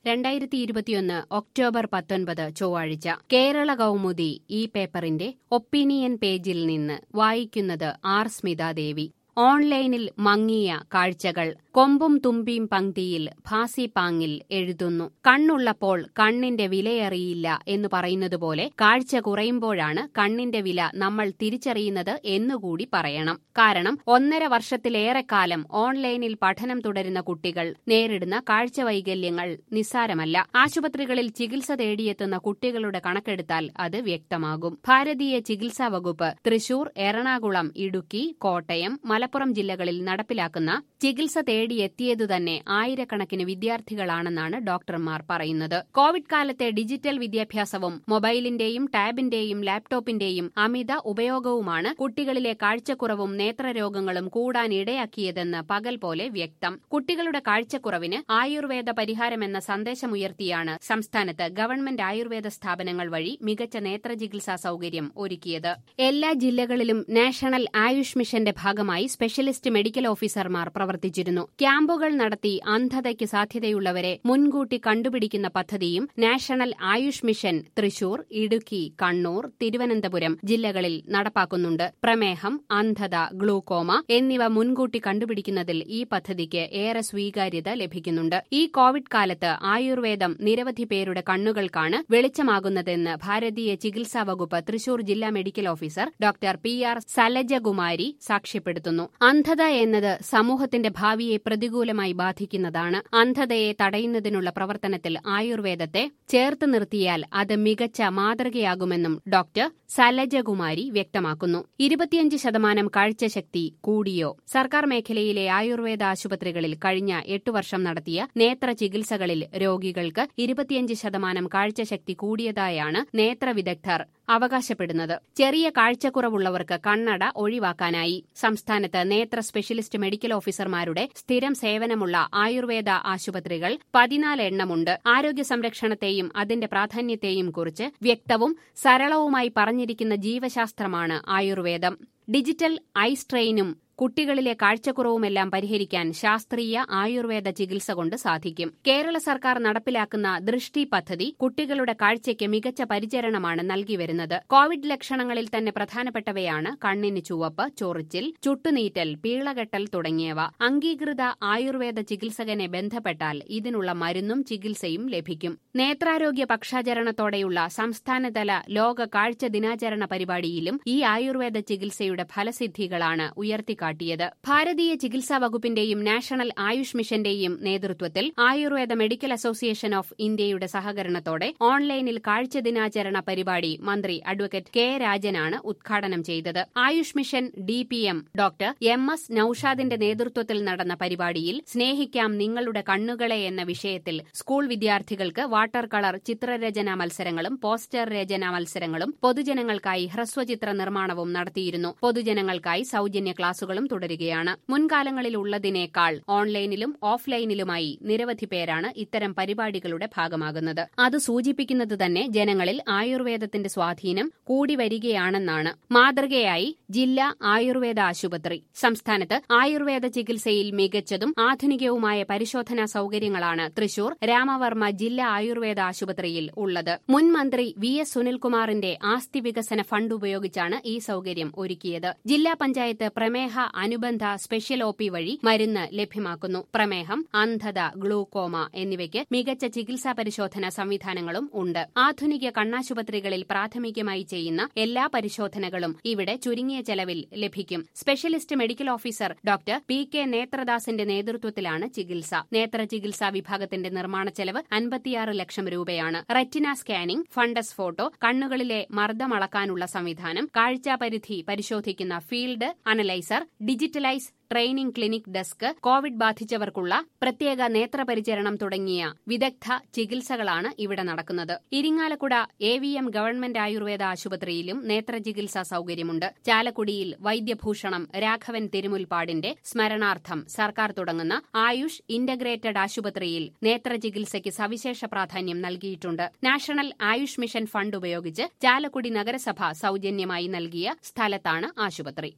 രണ്ടായിരത്തി ഇരുപത്തിയൊന്ന് ഒക്ടോബർ പത്തൊൻപത് ചൊവ്വാഴ്ച കേരള കൗമുദി ഈ പേപ്പറിന്റെ ഒപ്പീനിയൻ പേജിൽ നിന്ന് വായിക്കുന്നത് ആർ സ്മിതാദേവി ഓൺലൈനിൽ മങ്ങിയ കാഴ്ചകൾ കൊമ്പും തുമ്പിയും പങ്ക്തിയിൽ ഭാസിപാങ്ങിൽ എഴുതുന്നു കണ്ണുള്ളപ്പോൾ കണ്ണിന്റെ വിലയറിയില്ല എന്ന് പറയുന്നതുപോലെ കാഴ്ച കുറയുമ്പോഴാണ് കണ്ണിന്റെ വില നമ്മൾ തിരിച്ചറിയുന്നത് എന്നുകൂടി പറയണം കാരണം ഒന്നര വർഷത്തിലേറെക്കാലം ഓൺലൈനിൽ പഠനം തുടരുന്ന കുട്ടികൾ നേരിടുന്ന കാഴ്ച വൈകല്യങ്ങൾ നിസ്സാരമല്ല ആശുപത്രികളിൽ ചികിത്സ തേടിയെത്തുന്ന കുട്ടികളുടെ കണക്കെടുത്താൽ അത് വ്യക്തമാകും ഭാരതീയ ചികിത്സാ വകുപ്പ് തൃശൂർ എറണാകുളം ഇടുക്കി കോട്ടയം മലപ്പുറം ജില്ലകളിൽ നടപ്പിലാക്കുന്ന ചികിത്സ തേടിയെത്തിയതുതന്നെ ആയിരക്കണക്കിന് വിദ്യാർത്ഥികളാണെന്നാണ് ഡോക്ടർമാർ പറയുന്നത് കോവിഡ് കാലത്തെ ഡിജിറ്റൽ വിദ്യാഭ്യാസവും മൊബൈലിന്റെയും ടാബിന്റെയും ലാപ്ടോപ്പിന്റെയും അമിത ഉപയോഗവുമാണ് കുട്ടികളിലെ കാഴ്ചക്കുറവും നേത്രരോഗങ്ങളും കൂടാനിടയാക്കിയതെന്ന് പകൽ പോലെ വ്യക്തം കുട്ടികളുടെ കാഴ്ചക്കുറവിന് ആയുർവേദ പരിഹാരമെന്ന സന്ദേശമുയർത്തിയാണ് സംസ്ഥാനത്ത് ഗവൺമെന്റ് ആയുർവേദ സ്ഥാപനങ്ങൾ വഴി മികച്ച നേത്രചികിത്സാ സൌകര്യം ഒരുക്കിയത് എല്ലാ ജില്ലകളിലും നാഷണൽ ആയുഷ് മിഷന്റെ ഭാഗമായി സ്പെഷ്യലിസ്റ്റ് മെഡിക്കൽ ഓഫീസർമാർ പ്രവർത്തിച്ചിരുന്നു ക്യാമ്പുകൾ നടത്തി അന്ധതയ്ക്ക് സാധ്യതയുള്ളവരെ മുൻകൂട്ടി കണ്ടുപിടിക്കുന്ന പദ്ധതിയും നാഷണൽ ആയുഷ് മിഷൻ തൃശൂർ ഇടുക്കി കണ്ണൂർ തിരുവനന്തപുരം ജില്ലകളിൽ നടപ്പാക്കുന്നുണ്ട് പ്രമേഹം അന്ധത ഗ്ലൂക്കോമ എന്നിവ മുൻകൂട്ടി കണ്ടുപിടിക്കുന്നതിൽ ഈ പദ്ധതിക്ക് ഏറെ സ്വീകാര്യത ലഭിക്കുന്നുണ്ട് ഈ കോവിഡ് കാലത്ത് ആയുർവേദം നിരവധി പേരുടെ കണ്ണുകൾക്കാണ് വെളിച്ചമാകുന്നതെന്ന് ഭാരതീയ ചികിത്സാ വകുപ്പ് തൃശൂർ ജില്ലാ medical officer doctor P R Salajakumari സാക്ഷ്യപ്പെടുത്തുന്നു അന്ധത എന്നത് സമൂഹത്തിന്റെ ഭാവിയെ പ്രതികൂലമായി ബാധിക്കുന്നതാണ് അന്ധതയെ തടയുന്നതിനുള്ള പ്രവർത്തനത്തിൽ ആയുർവേദത്തെ ചേർത്ത് നിർത്തിയാൽ അത് മികച്ച മാതൃകയാകുമെന്നും ഡോക്ടർ സലജകുമാരി വ്യക്തമാക്കുന്നു ഇരുപത്തിയഞ്ച് ശതമാനം കാഴ്ചശക്തി കൂടിയോ സർക്കാർ മേഖലയിലെ ആയുർവേദ ആശുപത്രികളിൽ കഴിഞ്ഞ എട്ടു വർഷം നടത്തിയ നേത്ര ചികിത്സകളിൽ രോഗികൾക്ക് ഇരുപത്തിയഞ്ച് ശതമാനം കാഴ്ചശക്തി കൂടിയതായാണ് നേത്രവിദഗ്ധർ അവകാശപ്പെടുന്നത് ചെറിയ കാഴ്ചക്കുറവുള്ളവർക്ക് കണ്ണട ഒഴിവാക്കാനായി സംസ്ഥാനത്ത് നേത്ര സ്പെഷ്യലിസ്റ്റ് മെഡിക്കൽ ഓഫീസർമാരുടെ സ്ഥിരം സേവനമുള്ള ആയുർവേദ ആശുപത്രികൾ പതിനാല് എണ്ണമുണ്ട് ആരോഗ്യ സംരക്ഷണത്തെയും അതിന്റെ പ്രാധാന്യത്തെയും കുറിച്ച് വ്യക്തവും സരളവുമായി പറഞ്ഞിരിക്കുന്ന ജീവശാസ്ത്രമാണ് ആയുർവേദം ഡിജിറ്റൽ ഐ സ്ട്രെയിനും കുട്ടികളിലെ കാഴ്ചക്കുറവുമെല്ലാം പരിഹരിക്കാൻ ശാസ്ത്രീയ ആയുർവേദ ചികിത്സ കൊണ്ട് സാധിക്കും കേരള സർക്കാർ നടപ്പിലാക്കുന്ന ദൃഷ്ടി പദ്ധതി കുട്ടികളുടെ കാഴ്ചയ്ക്ക് മികച്ച പരിചരണമാണ് നൽകി വരുന്നത് കോവിഡ് ലക്ഷണങ്ങളിൽ തന്നെ പ്രധാനപ്പെട്ടവയാണ് കണ്ണിന് ചുവപ്പ് ചൊറിച്ചിൽ ചുട്ടുനീറ്റൽ പീളകെട്ടൽ തുടങ്ങിയവ അംഗീകൃത ആയുർവേദ ചികിത്സകനെ ബന്ധപ്പെട്ടാൽ ഇതിനുള്ള മരുന്നും ചികിത്സയും ലഭിക്കും നേത്രാരോഗ്യ പക്ഷാചരണത്തോടെയുള്ള സംസ്ഥാനതല ലോക കാഴ്ച ദിനാചരണ പരിപാടിയിലും ഈ ആയുർവേദ ചികിത്സയുടെ ഫലസിദ്ധികളാണ് ഉയർത്തിക്കാട്ടുന്നത് കാട്ടിയത് ഭാരതീയ ചികിത്സാ വകുപ്പിന്റെയും നാഷണൽ ആയുഷ് മിഷന്റെയും നേതൃത്വത്തിൽ ആയുർവേദ മെഡിക്കൽ അസോസിയേഷൻ ഓഫ് ഇന്ത്യയുടെ സഹകരണത്തോടെ ഓൺലൈനിൽ കാഴ്ച ദിനാചരണ പരിപാടി മന്ത്രി അഡ്വക്കേറ്റ് കെ രാജനാണ് ഉദ്ഘാടനം ചെയ്തത് AYUSH mission D P M doctor M S നൌഷാദിന്റെ നേതൃത്വത്തിൽ നടന്ന പരിപാടിയിൽ സ്നേഹിക്കാം നിങ്ങളുടെ കണ്ണുകളെ എന്ന വിഷയത്തിൽ സ്കൂൾ വിദ്യാർത്ഥികൾക്ക് വാട്ടർ കളർ ചിത്രരചനാ മത്സരങ്ങളും പോസ്റ്റർ രചനാ മത്സരങ്ങളും പൊതുജനങ്ങൾക്കായി ഹ്രസ്വചിത്ര നിർമ്മാണവും നടത്തിയിരുന്നു പൊതുജനങ്ങൾക്കായി സൌജന്യ ക്ലാസുകളും തുടരുകയാണ് മുൻകാലങ്ങളിലുള്ളതിനേക്കാൾ ഓൺലൈനിലും ഓഫ്ലൈനിലുമായി നിരവധി പേരാണ് ഇത്തരം പരിപാടികളുടെ ഭാഗമാകുന്നത് അത് സൂചിപ്പിക്കുന്നത് തന്നെ ജനങ്ങളിൽ ആയുർവേദത്തിന്റെ സ്വാധീനം കൂടി വരികയാണെന്നാണ് മാതൃകയായി ജില്ലാ ആയുർവേദ ആശുപത്രി സംസ്ഥാനത്ത് ആയുർവേദ ചികിത്സയിൽ മികച്ചതും ആധുനികവുമായ പരിശോധനാ സൌകര്യങ്ങളാണ് തൃശൂർ രാമവർമ്മ ജില്ലാ ആയുർവേദ ആശുപത്രിയിൽ ഉള്ളത് മുൻ മന്ത്രി വി എസ് സുനിൽകുമാറിന്റെ ആസ്തി വികസന ഫണ്ട് ഉപയോഗിച്ചാണ് ഈ സൌകര്യം ഒരുക്കിയത് ജില്ലാ പഞ്ചായത്ത് പ്രമേഹ അനുബന്ധ സ്പെഷ്യൽ ഒ പി വഴി മരുന്ന് ലഭ്യമാക്കുന്നു പ്രമേഹം അന്ധത ഗ്ലൂക്കോമ എന്നിവയ്ക്ക് മികച്ച ചികിത്സാ പരിശോധന സംവിധാനങ്ങളും ഉണ്ട് ആധുനിക കണ്ണാശുപത്രികളിൽ പ്രാഥമികമായി ചെയ്യുന്ന എല്ലാ പരിശോധനകളും ഇവിടെ ചുരുങ്ങിയ ചെലവിൽ ലഭിക്കും specialist medical officer doctor P K നേത്രദാസിന്റെ നേതൃത്വത്തിലാണ് ചികിത്സ നേത്ര ചികിത്സാ വിഭാഗത്തിന്റെ നിർമ്മാണ ചെലവ് അൻപത്തിയാറ് ലക്ഷം രൂപയാണ് റെറ്റിന സ്കാനിംഗ് ഫണ്ടസ് ഫോട്ടോ കണ്ണുകളിലെ മർദ്ദം അളക്കാനുള്ള സംവിധാനം കാഴ്ചാപരിധി പരിശോധിക്കുന്ന field analyser digitalise training clinic desk covid ബാധിച്ചവർക്കുള്ള പ്രത്യേക നേത്രപരിചരണം തുടങ്ങിയ വിദഗ്ധ ചികിത്സകളാണ് ഇവിടെ നടക്കുന്നത് Irinjalakuda A V M government Ayurveda ആശുപത്രിയിലും നേത്രചികിത്സാ സൌകര്യമുണ്ട് ചാലക്കുടിയിൽ വൈദ്യഭൂഷണം രാഘവൻ തിരുമുൽപ്പാടിന്റെ സ്മരണാർത്ഥം സർക്കാർ തുടങ്ങുന്ന ആയുഷ് ഇന്റഗ്രേറ്റഡ് ആശുപത്രിയിൽ നേത്രചികിത്സയ്ക്ക് സവിശേഷ പ്രാധാന്യം നൽകിയിട്ടുണ്ട് നാഷണൽ ആയുഷ് മിഷൻ ഫണ്ട് ഉപയോഗിച്ച് ചാലക്കുടി നഗരസഭ സൌജന്യമായി നൽകിയ സ്ഥലത്താണ് ആശുപത്രി